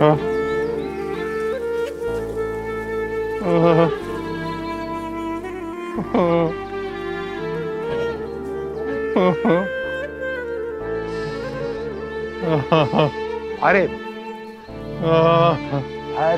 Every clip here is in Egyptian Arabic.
ها آه. آه. آه. آه. حارب آه. حارب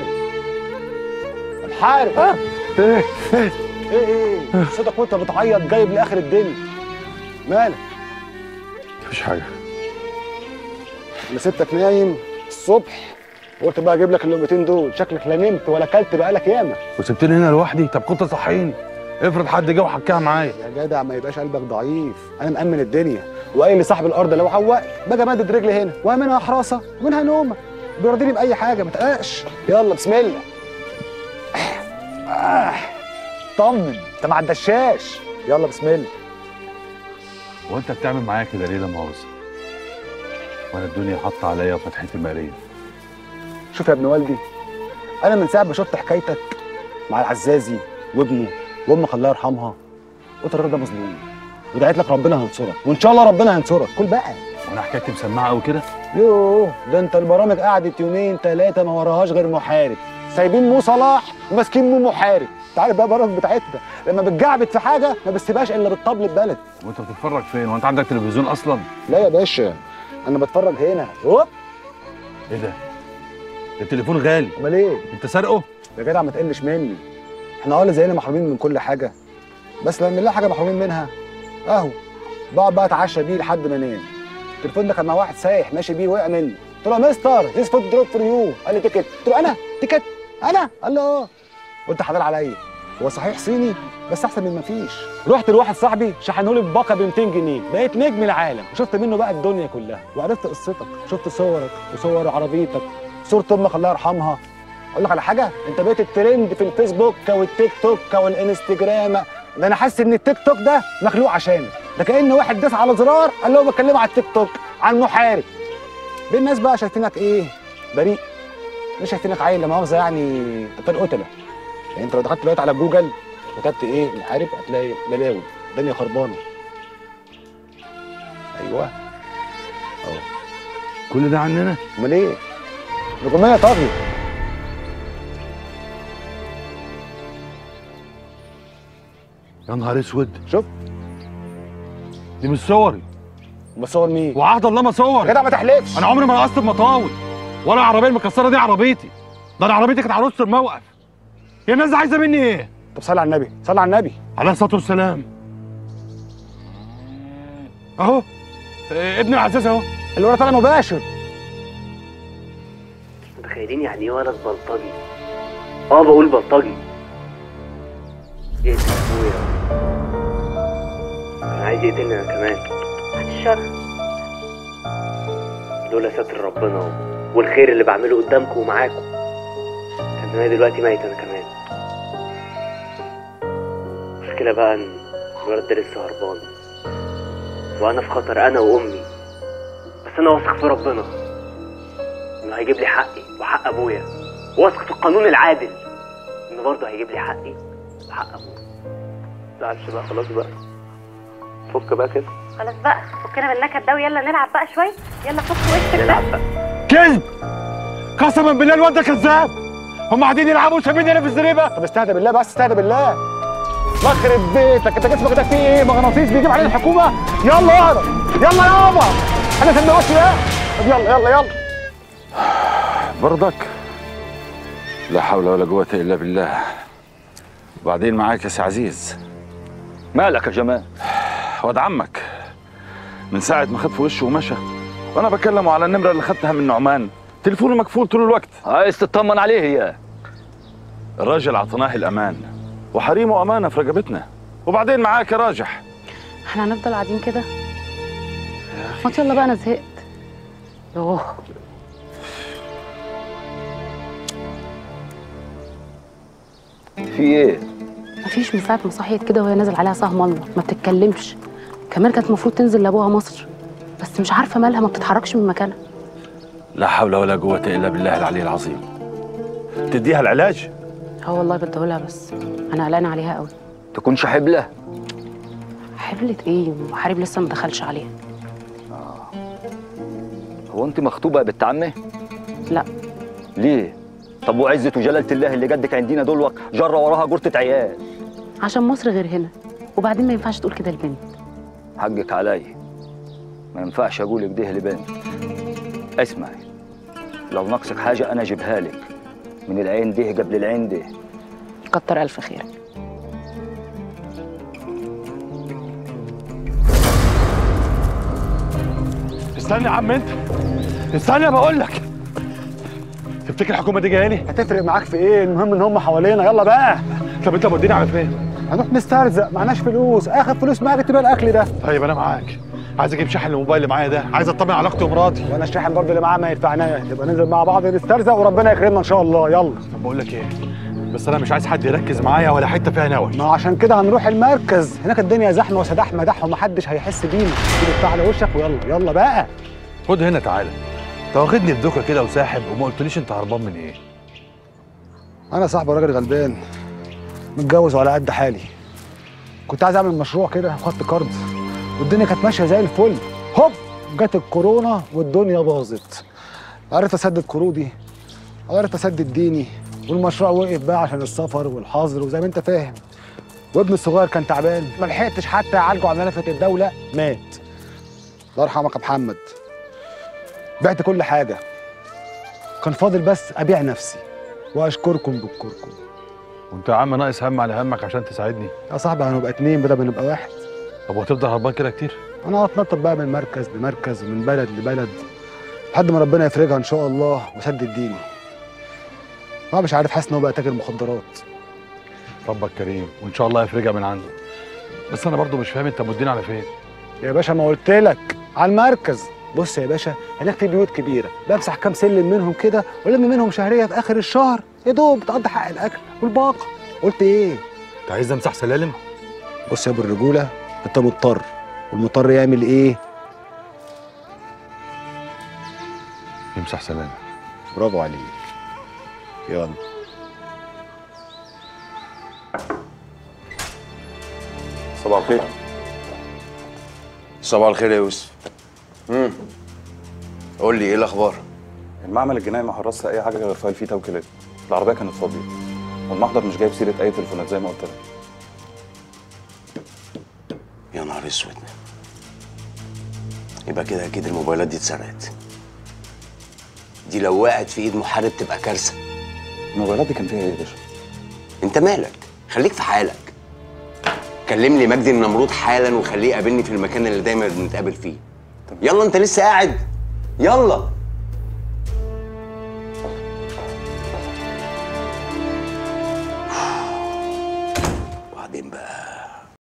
حارب ها إيه؟ ايه ايه صوتك وانت بتعيط جايب لاخر الدنيا مالك مفيش حاجة انا سبتك نايم الصبح قلت بقى اجيب لك اللقمتين دول شكلك لا نمت ولا اكلت بقالك ياما وسبتني هنا لوحدي طب كنت صحيني افرض حد جه وحكاها معايا يا جدع ما يبقاش قلبك ضعيف انا مأمن الدنيا وقايل لصاحب الارض لو عوقت باجي مدد رجلي هنا ومنها حراسه ومنها نومه بيرضيني باي حاجه ما تقلقش يلا بسم الله آه. طمن انت ما عدشاش يلا بسم الله وانت بتعمل معايا كده ليه لا مؤاخذة وانا الدنيا حاطة عليا وفتحتي مالية شوف يا ابن والدي انا من ساعه ما شفت حكايتك مع العزازي وابنه وامك الله يرحمها قلت الراجل ده مظلوم ودعيت لك ربنا هينصرك وان شاء الله ربنا هينصرك كل بقى وانا حكايتي مسمعة قوي كده يوه ده انت البرامج قعدت يومين ثلاثه ما وراهاش غير محارب سايبين مو صلاح وماسكين مو محارب انت عارف بقى البرامج بتاعتنا لما بتجعبت في حاجه ما بتسيبهاش الا بالطبل البلد وانت بتتفرج فين وانت عندك تلفزيون اصلا لا يا باشا انا بتفرج هنا هوب ايه ده التليفون غالي امال ايه انت سارقه يا جدع ما تقلش مني احنا اه اللي زينا محرومين من كل حاجه بس لما نلاقي حاجه محرومين منها اهو بقعد بقى اتعشى بيه لحد ما انام التليفون ده كان مع واحد سايح ماشي بيه وقع مني قلت له يا مستر ذيس فود دروب فور يو قال لي تيكت قلت له انا تيكت انا قال له اه قلت حلال عليا هو صحيح صيني بس احسن من ما فيش رحت لواحد صاحبي شحنه لي بباقه ب 200 جنيه بقيت نجم العالم وشفت منه بقى الدنيا كلها وعرفت قصتك شفت صورك وصور عربيتك صورة امك الله يرحمها اقول لك على حاجه انت بقيت الترند في الفيسبوك والتيك توك والانستجرام ده انا حاسس ان التيك توك ده مخلوق عشانك ده كان واحد داس على زرار قال له بكلمه على التيك توك عن محارب دي الناس بقى شايفينك ايه بريء مش شايفينك عيل لا مؤاخذه يعني قتال قتله يعني انت لو دخلت دلوقتي على جوجل كتبت ايه محارب هتلاقي بلاوي الدنيا خربانه ايوه كل ده عننا امال ايه نجوميه طاغيه يا نهار اسود شوف دي مش صوري بصور مين وعهد الله ما يا صور جدع ما تحلفش انا عمري ما رقصت بمطاول ولا العربيه المكسره دي عربيتي ده انا عربيتي كانت على نص الموقف يا الناس دي عايزه مني ايه طب صلي على النبي صلي على النبي عليه الصلاه والسلام اهو إيه، ابن العزاز اهو اللي ورا طالع مباشر متخيلين يعني ايه ولد بلطجي اه بقول بلطجي يقتل ابويا انا عايز يقتلني انا كمان الشر لولا ستر ربنا والخير اللي بعمله قدامكم ومعاكم كان انا دلوقتي ميت انا كمان المشكلة بقى ان الولد ده لسه هربان وانا في خطر انا وامي بس انا واثق في ربنا انه هيجيب لي حقي وحق ابويا واثق في القانون العادل انه برضه هيجيب لي حقي وحق ابويا متزعلش بقى خلاص بقى فك بقى كده خلاص بقى فكنا من النكد ده ويلا نلعب بقى شويه يلا فك وشك ده نلعب بقى كذب قسما بالله الواد ده كذاب هم قاعدين يلعبوا وسايبيني انا في الزريبه طب استهدى بالله بس استهدى بالله الله يخرب بيتك انت جسمك ده فيه ايه مغناطيس بيجيب عليه الحكومه يلا اهرب يلا يابا انا سندوتش ده طب يلا يلا يلا برضك لا حول ولا قوة إلا بالله وبعدين معاك يا سي عزيز مالك يا جمال واد عمك من ساعة ما خد في وشه ومشى وأنا بكلمه على النمرة اللي خدتها من نعمان تليفونه مقفول طول الوقت عايز تطمن عليه يا الراجل عطناه الأمان وحريمه أمانة في رقبتنا وبعدين معاك يا راجح احنا هنفضل قاعدين كده ما يلا بقى انا زهقت يوه في ايه مفيش من ساعه ما صحيت كده وهي نازل عليها سهم الله ما بتتكلمش كمان كانت المفروض تنزل لابوها مصر بس مش عارفه مالها ما بتتحركش من مكانها لا حول ولا قوة إلا بالله العلي العظيم تديها العلاج اه والله بديهولها بس انا قلقانه عليها قوي تكونش حبلة حبلت ايه محارب لسه ما دخلش عليها هو انت مخطوبة يا بنت عمي لا ليه طب وعزة وجلالة الله اللي جدك عندنا دول وق- جرى وراها جرة عيال عشان مصر غير هنا وبعدين ما ينفعش تقول كده لبنت حقك علي ما ينفعش اقول كده لبنت اسمعي لو ناقصك حاجة انا اجيبها لك من العين دي قبل العين دي كتر الف خيرك استنى يا عم انت استنى بقول لك تفتكر الحكومه دي جايه لي هتفرق معاك في ايه المهم ان هم حوالينا يلا بقى طب انت موديني على فين هنروح نسترزق معناش فلوس اخر فلوس معاك تبقى الاكل ده طيب انا معاك عايز اجيب شحن الموبايل اللي معايا ده عايز اطمن على اختي ومراتي وانا الشاحن برضه اللي معاه ما يدفعناش نبقى ننزل مع بعض نسترزق وربنا يكرمنا ان شاء الله يلا طب بقول لك ايه بس انا مش عايز حد يركز معايا ولا حته فيها نوش ما هو عشان كده هنروح المركز هناك الدنيا زحمه وسداح مداح ومحدش هيحس بينا تيجي بتاع على وشك ويلا يلا بقى خد هنا تعالى انت واخدني في دوكه كده وساحب وما قلتليش انت هربان من ايه انا صاحبي راجل غلبان متجوز وعلى قد حالي كنت عايز اعمل مشروع كده وخدت كارد والدنيا كانت ماشيه زي الفل هوب جت الكورونا والدنيا باظت عرفت اسدد قروضي عرفت اسدد ديني والمشروع وقف بقى عشان السفر والحظر وزي ما انت فاهم وابني الصغير كان تعبان ما لحقتش حتى اعالجه على نفقه الدوله مات الله يرحمك يا محمد بعت كل حاجه كان فاضل بس ابيع نفسي واشكركم بكركم وانت يا عم ناقص هم على همك عشان تساعدني يا صاحبي هنبقى اتنين بدل ما نبقى واحد طب وهتفضل هربان كده كتير انا هتنطط بقى من مركز لمركز ومن بلد لبلد لحد ما ربنا يفرجها ان شاء الله وسدد ديني انا مش عارف حاسس ان هو بقى تاجر مخدرات ربك كريم وان شاء الله يفرجها من عنده بس انا برضو مش فاهم انت موديني على فين يا باشا ما قلت لك على المركز بص يا باشا هناك في بيوت كبيره بمسح كام سلم منهم كده ولم منهم شهريه في اخر الشهر يا دوب تقضي حق الاكل والباقه قلت ايه انت عايز امسح سلالم بص يا ابو الرجوله انت مضطر والمضطر يعمل ايه يمسح سلالم برافو عليك يلا صباح الخير صباح الخير يا يوسف امم قول لي ايه الاخبار المعمل الجنائي ما حرصش اي حاجه غير فايل فيه توكيلات العربيه كانت فاضيه والمحضر مش جايب سيره اي تليفونات زي ما قلت لك يا نهار اسود يبقى كده اكيد الموبايلات دي اتسرقت دي لو وقعت في ايد محارب تبقى كارثه الموبايلات دي كان فيها ايه يا باشا انت مالك خليك في حالك كلم لي مجدي النمرود حالا وخليه يقابلني في المكان اللي دايما بنتقابل فيه يلا انت لسه قاعد يلا وبعدين بقى